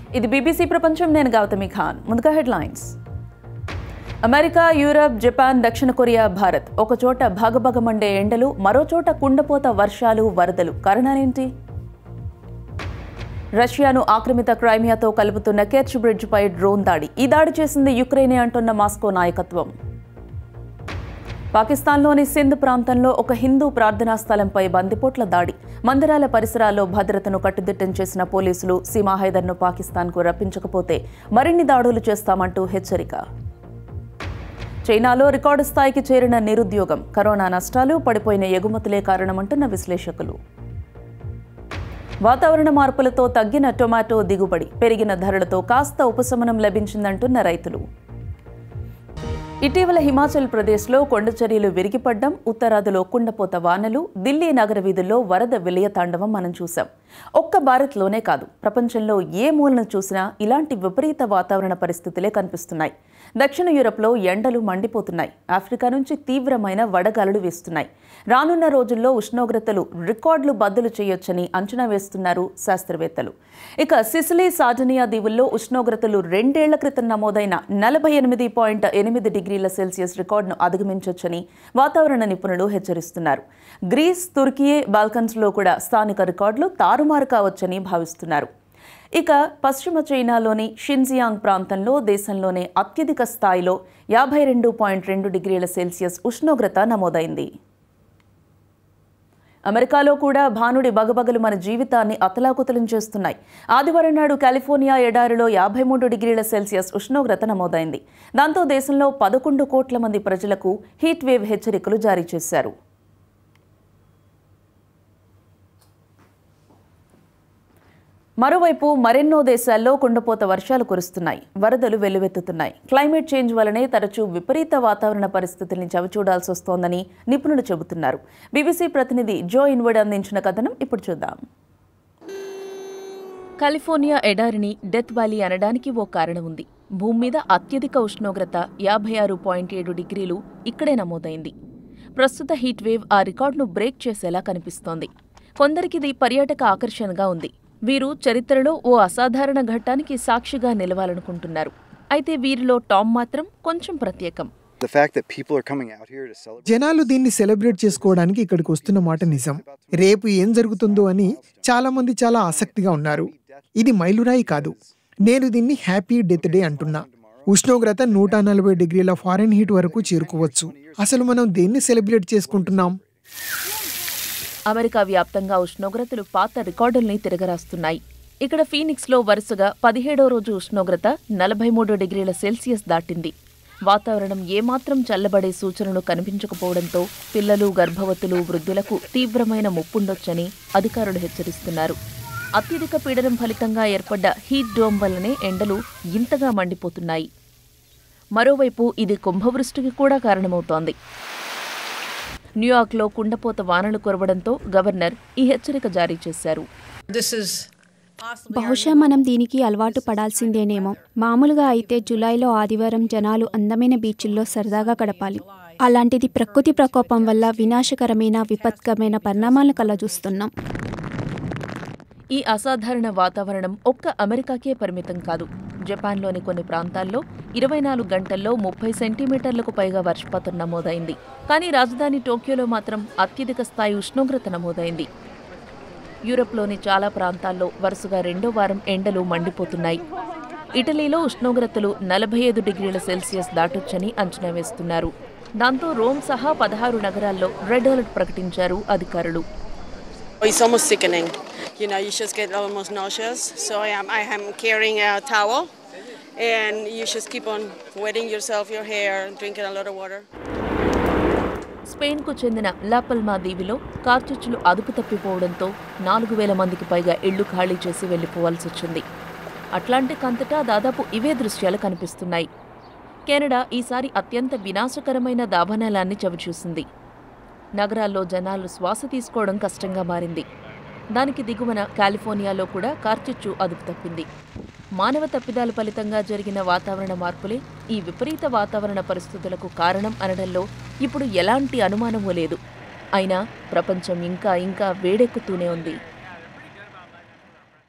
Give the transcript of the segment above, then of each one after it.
ఇది బీబీసీ ప్రపంచం నేను గౌతమి ఖాన్ ముందుగా హెడ్లైన్స్ అమెరికా యూరప్ జపాన్ దక్షిణ కొరియా భారత్ ఒక చోట భగభగమండే ఎండలు మరో చోట కుండపోత వర్షాలు వరదలు కారణాలేంటి రష్యాను ఆక్రమిత క్రైమియాతో కలుపుతున్న కెర్చ్ బ్రిడ్జ్పై డ్రోన్ దాడి ఈ దాడి చేసింది యుక్రెయినే అంటున్న మాస్కో నాయకత్వం పాకిస్తాన్లోని సింధ్ ప్రాంతంలో ఒక హిందూ ప్రార్థనా స్థలంపై బందిపోట్ల దాడి మందిరాల పరిసరాల్లో భద్రతను కట్టుదిట్టం చేసిన పోలీసులు సీమా హైదర్ను పాకిస్తాన్కు రప్పించకపోతే మరిన్ని దాడులు చేస్తామంటూ హెచ్చరిక చైనాలో రికార్డు స్థాయికి చేరిన నిరుద్యోగం కరోనా నష్టాలు పడిపోయిన ఎగుమతులే కారణమంటున్న విశ్లేషకులు వాతావరణ మార్పులతో తగ్గిన టొమాటో దిగుబడి పెరిగిన ధరలతో కాస్త ఉపశమనం లభించిందంటున్న రైతులు ఇటీవల హిమాచల్ ప్రదేశ్లో కొండచర్యలు విరిగిపడ్డం ఉత్తరాదిలో కుండపోత వానలు ఢిల్లీ నగర వీధుల్లో వరద విలయ తాండవం మనం చూసాం ఒక్క భారత్లోనే కాదు ప్రపంచంలో ఏ మూలను చూసినా ఇలాంటి విపరీత వాతావరణ పరిస్థితులే కనిపిస్తున్నాయి దక్షిణ యూరప్లో ఎండలు మండిపోతున్నాయి ఆఫ్రికా నుంచి తీవ్రమైన వడగాలులు వీస్తున్నాయి రానున్న రోజుల్లో ఉష్ణోగ్రతలు రికార్డులు బద్దలు చేయొచ్చని అంచనా వేస్తున్నారు శాస్త్రవేత్తలు ఇక సిసిలీ సాజనియా దీవుల్లో ఉష్ణోగ్రతలు రెండేళ్ల క్రితం నమోదైన నలభై ఎనిమిది పాయింట్ ఎనిమిది డిగ్రీల సెల్సియస్ రికార్డును అధిగమించొచ్చని వాతావరణ నిపుణులు హెచ్చరిస్తున్నారు గ్రీస్ తుర్కియే బాల్కన్స్లో కూడా స్థానిక రికార్డులు తారుమారు కావచ్చని భావిస్తున్నారు ఇక పశ్చిమ చైనాలోని షిన్జియాంగ్ ప్రాంతంలో దేశంలోనే అత్యధిక స్థాయిలో యాభై రెండు పాయింట్ రెండు డిగ్రీల సెల్సియస్ ఉష్ణోగ్రత నమోదైంది అమెరికాలో కూడా భానుడి బగబగలు మన జీవితాన్ని అతలాకుతలం చేస్తున్నాయి ఆదివారం నాడు కాలిఫోర్నియా ఎడారిలో యాభై మూడు డిగ్రీల సెల్సియస్ ఉష్ణోగ్రత నమోదైంది దాంతో దేశంలో పదకొండు కోట్ల మంది ప్రజలకు హీట్ వేవ్ హెచ్చరికలు జారీ చేశారు మరోవైపు మరెన్నో దేశాల్లో కుండపోత వర్షాలు కురుస్తున్నాయి వరదలు వెల్లువెత్తుతున్నాయి క్లైమేట్ చేంజ్ వలనే తరచూ విపరీత వాతావరణ పరిస్థితుల్ని చవిచూడాల్సి వస్తోందని నిపుణులు చెబుతున్నారు బీబీసీ ప్రతినిధి జో ఇన్వర్డ్ అందించిన కథనం ఇప్పుడు చూద్దాం కాలిఫోర్నియా ఎడారిని డెత్ వ్యాలీ అనడానికి ఓ కారణం ఉంది భూమి మీద అత్యధిక ఉష్ణోగ్రత యాభై ఆరు పాయింట్ ఏడు డిగ్రీలు ఇక్కడే నమోదైంది ప్రస్తుత హీట్ వేవ్ ఆ రికార్డును బ్రేక్ చేసేలా కనిపిస్తోంది కొందరికిది పర్యాటక ఆకర్షణగా ఉంది వీరు చరిత్రలో ఓ అసాధారణ ఘట్టానికి సాక్షిగా నిలవాలనుకుంటున్నారు అయితే వీరిలో టామ్ మాత్రం కొంచెం ప్రత్యేకం The fact that people are coming out here to celebrate. జనాలు దీన్ని సెలబ్రేట్ చేసుకోవడానికి ఇక్కడికి వస్తున్న మాట నిజం రేపు ఏం జరుగుతుందో అని చాలా మంది చాలా ఆసక్తిగా ఉన్నారు ఇది మైలురాయి కాదు నేను దీన్ని హ్యాపీ డెత్ డే అంటున్నా ఉష్ణోగ్రత నూట నలభై డిగ్రీల ఫారెన్ హీట్ వరకు చేరుకోవచ్చు అసలు మనం దేన్ని సెలబ్రేట్ చేసుకుంటున్నాం అమెరికా వ్యాప్తంగా ఉష్ణోగ్రతలు పాత రికార్డుల్ని తిరగరాస్తున్నాయి ఇక్కడ ఫీనిక్స్లో వరుసగా పదిహేడో రోజు ఉష్ణోగ్రత నలభై మూడు డిగ్రీల సెల్సియస్ దాటింది వాతావరణం ఏమాత్రం చల్లబడే సూచనలు కనిపించకపోవడంతో పిల్లలు గర్భవతులు వృద్ధులకు తీవ్రమైన ముప్పుండొచ్చని అధికారులు హెచ్చరిస్తున్నారు అత్యధిక పీడనం ఫలితంగా ఏర్పడ్డ హీట్ డోమ్ వల్లనే ఎండలు ఇంతగా మండిపోతున్నాయి మరోవైపు ఇది కుంభవృష్టికి కూడా కారణమవుతోంది న్యూయార్క్లో కుండపోత వానలు కురవడంతో గవర్నర్ ఈ హెచ్చరిక జారీ చేశారు This is possibly బహుశా మనం దీనికి అలవాటు పడాల్సిందేనేమో మామూలుగా అయితే జూలైలో ఆదివారం జనాలు అందమైన బీచ్ల్లో సరదాగా గడపాలి అలాంటిది ప్రకృతి ప్రకోపం వల్ల వినాశకరమైన విపత్కరమైన పరిణామాలను కలజూస్తున్నాం ఈ అసాధారణ వాతావరణం ఒక్క అమెరికాకే పరిమితం కాదు జపాన్లోని కొన్ని ప్రాంతాల్లో ఇరవై నాలుగు గంటల్లో ముప్పై సెంటీమీటర్లకు పైగా వర్షపాతం నమోదైంది కానీ రాజధాని టోక్యోలో మాత్రం అత్యధిక స్థాయి ఉష్ణోగ్రత నమోదైంది యూరప్లోని చాలా ప్రాంతాల్లో వరుసగా రెండో వారం ఎండలు మండిపోతున్నాయి ఇటలీలో ఉష్ణోగ్రతలు నలభై ఐదు డిగ్రీల సెల్సియస్ దాటొచ్చని అంచనా వేస్తున్నారు దాంతో రోమ్ సహా పదహారు నగరాల్లో రెడ్ అలర్ట్ ప్రకటించారు అధికారులు It's almost sickening. You know, you just get almost nauseous. So I am, I am carrying a towel, and you just keep on wetting yourself, your hair, drinking a lot of water. స్పెయిన్కు చెందిన లాపల్మా దీవిలో కార్చిచ్చులు అదుపు తప్పిపోవడంతో నాలుగు వేల మందికి పైగా ఇళ్లు ఖాళీ చేసి వెళ్లిపోవాల్సి వచ్చింది అట్లాంటిక్ అంతటా దాదాపు ఇవే దృశ్యాలు కనిపిస్తున్నాయి కెనడా ఈసారి అత్యంత వినాశకరమైన దావానలాన్ని చవిచూసింది నగరాల్లో జనాలు శ్వాస తీసుకోవడం కష్టంగా మారింది దానికి దిగువన కాలిఫోర్నియాలో కూడా కార్చిచ్చు అదుపు తప్పింది మానవ తప్పిదాల ఫలితంగా జరిగిన వాతావరణ మార్పులే ఈ విపరీత వాతావరణ పరిస్థితులకు కారణం అనడంలో ఇప్పుడు ఎలాంటి అనుమానమూ లేదు అయినా ప్రపంచం ఇంకా ఇంకా వేడెక్కుతూనే ఉంది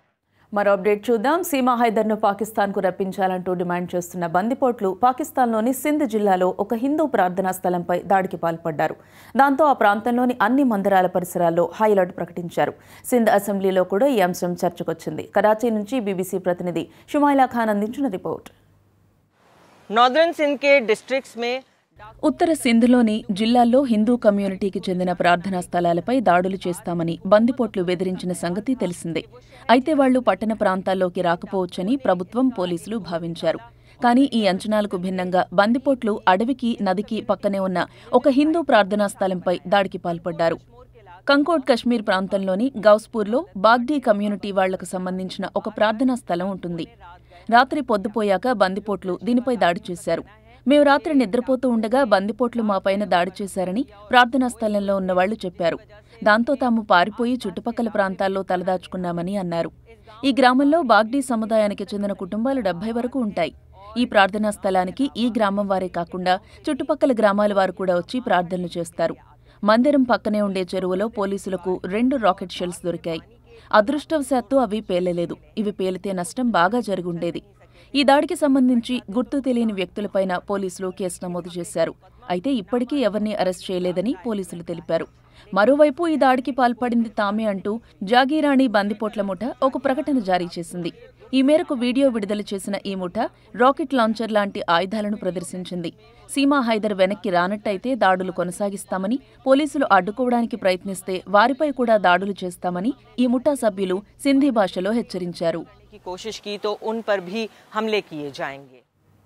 మరో అప్డేట్ చూద్దాం సీమా హైదర్ను పాకిస్తాన్కు రప్పించాలంటూ డిమాండ్ చేస్తున్న బందిపోట్లు పాకిస్తాన్లోని సింధ్ జిల్లాలో ఒక హిందూ ప్రార్థనా స్థలంపై దాడికి పాల్పడ్డారు దాంతో ఆ ప్రాంతంలోని అన్ని మందిరాల పరిసరాల్లో హై అలర్ట్ ప్రకటించారు సింధ్ అసెంబ్లీలో కూడా ఈ అంశం చర్చకొచ్చింది కరాచీ నుంచి బీబీసీ ప్రతినిధి షుమైలా ఖాన్ అందించిన రిపోర్ట్ नॉर्दर्न सिंध के डिस्ट्रिक्ट्स में ఉత్తర సింధ్లోని జిల్లాల్లో హిందూ కమ్యూనిటీకి చెందిన ప్రార్థనా స్థలాలపై దాడులు చేస్తామని బందిపోట్లు బెదిరించిన సంగతి తెలిసిందే అయితే వాళ్లు పట్టణ ప్రాంతాల్లోకి రాకపోవచ్చని ప్రభుత్వం పోలీసులు భావించారు కానీ ఈ అంచనాలకు భిన్నంగా బందిపోట్లు అడవికి నదికి పక్కనే ఉన్న ఒక హిందూ ప్రార్థనా స్థలంపై దాడికి పాల్పడ్డారు కంకోట్ కశ్మీర్ ప్రాంతంలోని గౌస్పూర్లో బాగ్డీ కమ్యూనిటీ వాళ్లకు సంబంధించిన ఒక ప్రార్థనా స్థలం ఉంటుంది రాత్రి పొద్దుపోయాక బందిపోట్లు దీనిపై దాడి చేశారు మేము రాత్రి నిద్రపోతూ ఉండగా బందిపోట్లు మాపైన దాడి చేశారని ప్రార్థనా స్థలంలో ఉన్నవాళ్లు చెప్పారు దాంతో తాము పారిపోయి చుట్టుపక్కల ప్రాంతాల్లో తలదాచుకున్నామని అన్నారు ఈ గ్రామంలో బాగ్డీ సముదాయానికి చెందిన కుటుంబాలు డెబ్బై వరకు ఉంటాయి ఈ ప్రార్థనా స్థలానికి ఈ గ్రామం వారే కాకుండా చుట్టుపక్కల గ్రామాల వారు కూడా వచ్చి ప్రార్థనలు చేస్తారు మందిరం పక్కనే ఉండే చెరువులో పోలీసులకు రెండు రాకెట్ షెల్స్ దొరికాయి అదృష్టవశాత్తు అవి పేలలేదు ఇవి పేలితే నష్టం బాగా జరుగుండేది ఈ దాడికి సంబంధించి గుర్తు తెలియని వ్యక్తులపైన పోలీసులు కేసు నమోదు చేశారు అయితే ఇప్పటికీ ఎవరిని అరెస్ట్ చేయలేదని పోలీసులు తెలిపారు మరోవైపు ఈ దాడికి పాల్పడింది తామే అంటూ జాగీరాణి బందిపోట్ల ముఠ ఒక ప్రకటన జారీ చేసింది ఈ మేరకు వీడియో విడుదల చేసిన ఈ ముఠ రాకెట్ లాంచర్ లాంటి ఆయుధాలను ప్రదర్శించింది సీమా హైదర్ వెనక్కి రానట్టయితే దాడులు కొనసాగిస్తామని పోలీసులు అడ్డుకోవడానికి ప్రయత్నిస్తే వారిపై కూడా దాడులు చేస్తామని ఈ ముఠా సభ్యులు సింధీ భాషలో హెచ్చరించారు की कोशिश की तो उन पर भी हमले किए जाएंगे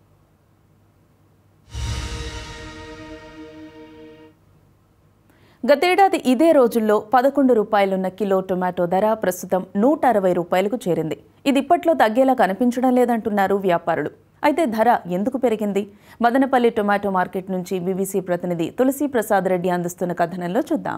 గతేడాది ఇదే రోజుల్లో పదకొండు రూపాయలున్న కిలో టొమాటో ధర ప్రస్తుతం నూట అరవై రూపాయలకు చేరింది ఇది ఇప్పట్లో తగ్గేలా కనిపించడం లేదంటున్నారు వ్యాపారులు అయితే ధర ఎందుకు పెరిగింది మదనపల్లి టొమాటో మార్కెట్ నుంచి బీబీసీ ప్రతినిధి తులసి ప్రసాద్ రెడ్డి అందిస్తున్న కథనంలో చూద్దాం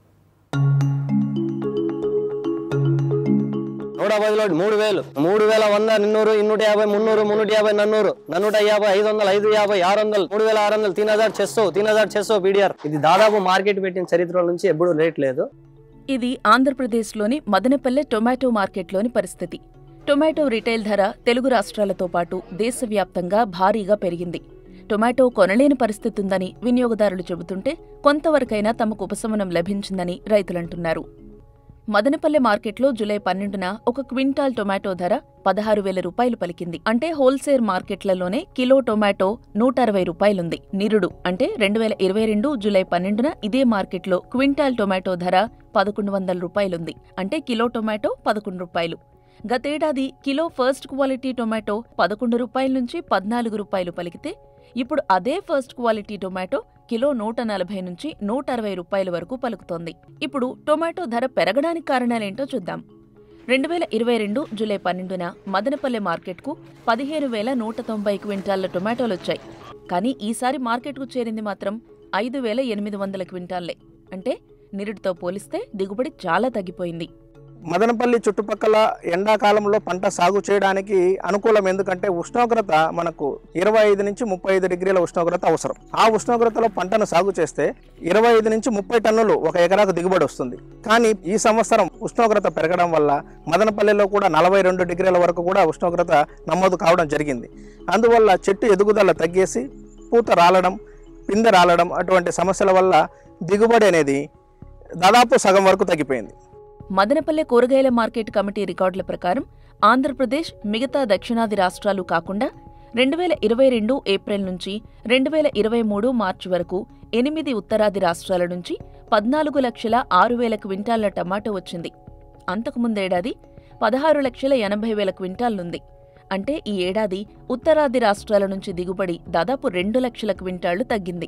నూట పదిలో మూడు వేలు మూడు వేల వంద నిన్నూరు ఇన్నూట యాభై మున్నూరు మున్నూట యాభై నన్నూరు నన్నూట యాభై ఐదు వందలు ఐదు యాభై ఆరు వందలు మూడు వేల ఆరు వందలు తీన్ హజార్ చేస్తావు తీన్ హజార్ చేస్తావు పీడిఆర్ ఇది దాదాపు మార్కెట్ పెట్టిన చరిత్ర నుంచి ఎప్పుడు రేట్ లేదు ఇది ఆంధ్రప్రదేశ్లోని మదనపల్లె టొమాటో మార్కెట్లోని పరిస్థితి టొమాటో రిటైల్ ధర తెలుగు రాష్ట్రాలతో పాటు దేశవ్యాప్తంగా భారీగా పెరిగింది టొమాటో కొనలేని పరిస్థితి ఉందని వినియోగదారులు చెబుతుంటే కొంతవరకైనా తమకు ఉపశమనం లభించిందని రైతులంటున్నారు మదనపల్లె మార్కెట్లో జూలై పన్నెండున ఒక క్వింటాల్ టొమాటో ధర పదహారు వేల రూపాయలు పలికింది అంటే హోల్సేల్ మార్కెట్లలోనే కిలో టొమాటో నూట అరవై రూపాయలుంది నిరుడు అంటే రెండు వేల ఇరవై రెండు జూలై పన్నెండున ఇదే మార్కెట్లో క్వింటాల్ టొమాటో ధర పదకొండు వందల రూపాయలుంది అంటే కిలో టొమాటో పదకొండు రూపాయలు గతేడాది కిలో ఫస్ట్ క్వాలిటీ టొమాటో పదకొండు రూపాయల నుంచి పద్నాలుగు రూపాయలు పలికితే ఇప్పుడు అదే ఫస్ట్ క్వాలిటీ టొమాటో కిలో నూట నలభై నుంచి నూట అరవై రూపాయల వరకు పలుకుతోంది ఇప్పుడు టొమాటో ధర పెరగడానికి కారణాలేంటో చూద్దాం రెండు వేల ఇరవై రెండు జూలై పన్నెండున మదనపల్లె మార్కెట్కు పదిహేను వేల నూట తొంభై క్వింటాళ్ల టొమాటోలు వచ్చాయి కానీ ఈసారి మార్కెట్కు చేరింది మాత్రం ఐదు వేల ఎనిమిది వందల క్వింటాళ్లే అంటే నిరుడితో పోలిస్తే దిగుబడి చాలా తగ్గిపోయింది మదనపల్లి చుట్టుపక్కల ఎండాకాలంలో పంట సాగు చేయడానికి అనుకూలం ఎందుకంటే ఉష్ణోగ్రత మనకు ఇరవై ఐదు నుంచి ముప్పై ఐదు డిగ్రీల ఉష్ణోగ్రత అవసరం ఆ ఉష్ణోగ్రతలో పంటను సాగు చేస్తే ఇరవై ఐదు నుంచి ముప్పై టన్నులు ఒక ఎకరాకు దిగుబడి వస్తుంది కానీ ఈ సంవత్సరం ఉష్ణోగ్రత పెరగడం వల్ల మదనపల్లిలో కూడా నలభై రెండు డిగ్రీల వరకు కూడా ఉష్ణోగ్రత నమోదు కావడం జరిగింది అందువల్ల చెట్టు ఎదుగుదల తగ్గేసి పూత రాలడం పిందె రాలడం అటువంటి సమస్యల వల్ల దిగుబడి అనేది దాదాపు సగం వరకు తగ్గిపోయింది మదనపల్లె కూరగాయల మార్కెట్ కమిటీ రికార్డుల ప్రకారం ఆంధ్రప్రదేశ్ మిగతా దక్షిణాది రాష్ట్రాలు కాకుండా రెండు వేల ఇరవై రెండు ఏప్రిల్ నుంచి రెండు వేల ఇరవై మూడు మార్చి వరకు ఎనిమిది ఉత్తరాది రాష్ట్రాల నుంచి పద్నాలుగు లక్షల ఆరు వేల క్వింటాళ్ల టమాటో వచ్చింది అంతకుముందేడాది పదహారు లక్షల ఎనభై వేల క్వింటాళ్లుంది అంటే ఈ ఏడాది ఉత్తరాది రాష్ట్రాల నుంచి దిగుబడి దాదాపు రెండు లక్షల క్వింటాళ్లు తగ్గింది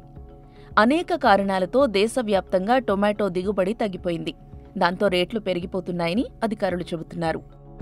అనేక కారణాలతో దేశవ్యాప్తంగా టొమాటో దిగుబడి తగ్గిపోయింది దాంతో రేట్లు పెరిగిపోతున్నాయని అధికారులు చెబుతున్నారు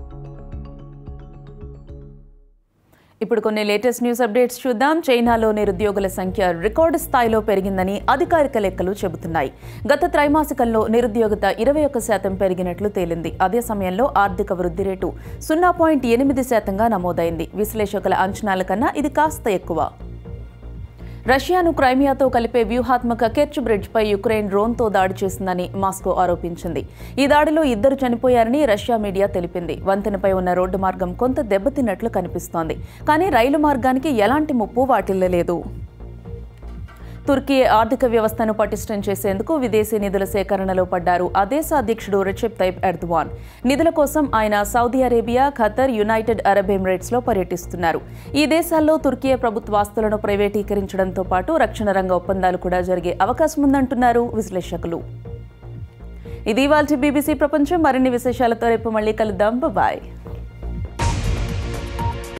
ఇప్పుడు కొన్ని లేటెస్ట్ న్యూస్ అప్డేట్స్ చూద్దాం చైనాలో నిరుద్యోగుల సంఖ్య రికార్డు స్థాయిలో పెరిగిందని అధికారిక లెక్కలు చెబుతున్నాయి గత త్రైమాసికంలో నిరుద్యోగత ఇరవై ఒక్క శాతం పెరిగినట్లు తేలింది అదే సమయంలో ఆర్థిక వృద్ధి రేటు సున్నా పాయింట్ ఎనిమిది శాతంగా నమోదైంది విశ్లేషకుల అంచనాల కన్నా ఇది కాస్త ఎక్కువ రష్యాను క్రైమియాతో కలిపే వ్యూహాత్మక కెర్చ్ బ్రిడ్జ్పై యుక్రెయిన్ డ్రోన్తో దాడి చేసిందని మాస్కో ఆరోపించింది ఈ దాడిలో ఇద్దరు చనిపోయారని రష్యా మీడియా తెలిపింది వంతెనపై ఉన్న రోడ్డు మార్గం కొంత దెబ్బతిన్నట్లు కనిపిస్తోంది కానీ రైలు మార్గానికి ఎలాంటి ముప్పు వాటిల్లలేదు తుర్కీ ఆర్థిక వ్యవస్థను పటిష్టం చేసేందుకు విదేశీ నిధుల సేకరణలో పడ్డారు ఆ దేశ అధ్యక్షుడు రిచెప్ తైబ్ ఎర్దవాన్ నిధుల కోసం ఆయన Saudi Arabia Qatar United Arab Emirates లో పర్యటిస్తున్నారు ఈ దేశాల్లో తుర్కీ ప్రభుత్వ ఆస్తులను ప్రైవేటీకరించడంతో పాటు రక్షణ రంగ ఒప్పందాలు కూడా జరిగే అవకాశం ఉందంటున్నారు విశ్లేషకులు ఇది వాళ్ళ బీబీసీ ప్రపంచం మరిన్ని విశేషాలతో రేపు మళ్ళీ కలుద్దాం బాయ్